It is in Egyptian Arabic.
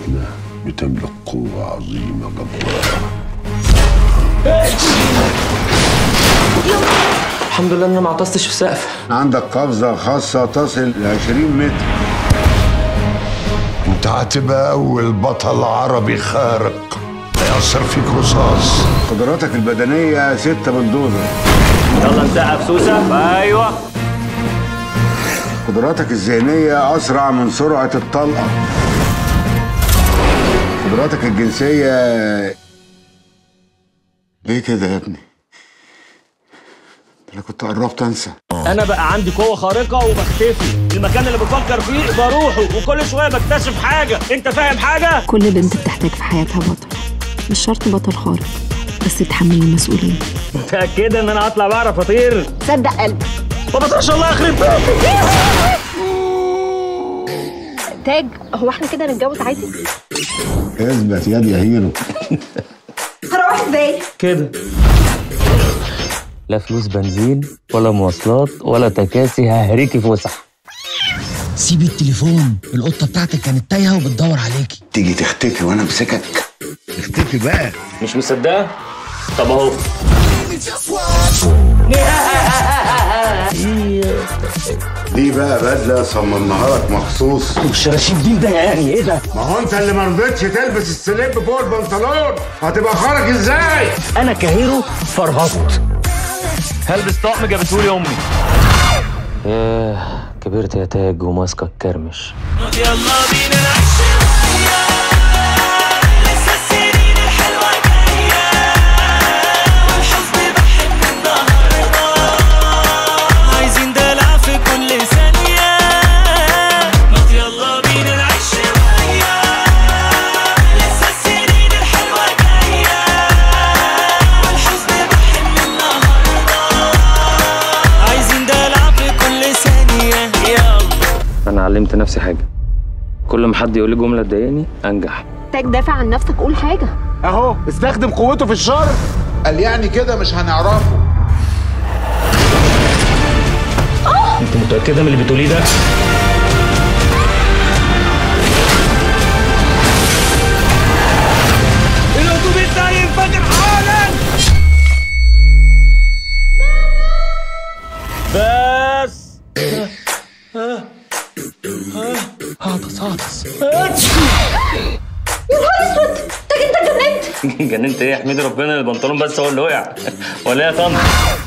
بلدنا بتملك قوة عظيمة جبارة الحمد لله ان انا ما عطستش في السقف عندك قفزة خاصة تصل ل 20 متر انت هتبقى اول بطل عربي خارق هيأثر فيك رصاص قدراتك البدنية ستة بلدوزر يلا نسقف سوسه ايوه قدراتك الذهنية أسرع من سرعة الطلقة قدراتك الجنسية ليه كده يا ابني؟ أنا كنت قربت أنسى انا بقى عندي قوه خارقه وبختفي المكان اللي بفكر فيه بروحه وكل شويه بكتشف حاجه انت فاهم حاجه كل بنت بتحتاج في حياتها بطل مش شرط بطل خارق بس تحمل المسؤولية متاكده ان انا هطلع بعرف اطير صدق قلبك ما بطيرش الله يخرب بيتك تاج هو احنا كده نتجوز عادي؟ اثبت يد يا هيرو هروح ازاي؟ كده لا فلوس بنزين ولا مواصلات ولا تكاسي ههريكي فسح سيبي التليفون القطه بتاعتك كانت تايهه وبتدور عليكي تيجي تختفي وأنا أمسكك اختفي بقى مش مصدقه طب اهو دي بقى بدلة صممناها لك مخصوص مش رشيد دين ده يعني ايه ده ما هو أنت اللي ما رضيتش تلبس السليب فوق البنطلون هتبقى خارج إزاي؟ انا كهيرو فرهطت هلبس طقم جابتهولي امي ياه كبرت يا تاج وماسكه الكرمش عايزين دلع في كل ثانية ما يلا بينا نعيش شوية لسه السنين الحلوة جاية والحزن بحن النهاردة عايزين دلع في كل ثانية يلا انا علمت نفسي حاجه كل ما حد يقول لي جمله تضايقني انجح تاج دافع عن نفسك قول حاجة أهو استخدم قوته في الشر قال يعني كده مش هنعرفه انت متاكده من اللي بتقوليه ده الاتوبيس ده هينفجر حالا بس هاطس هاطس جننت ايه يا حميد ربنا البنطلون بس هو اللي وقع ولا إيه يا طنط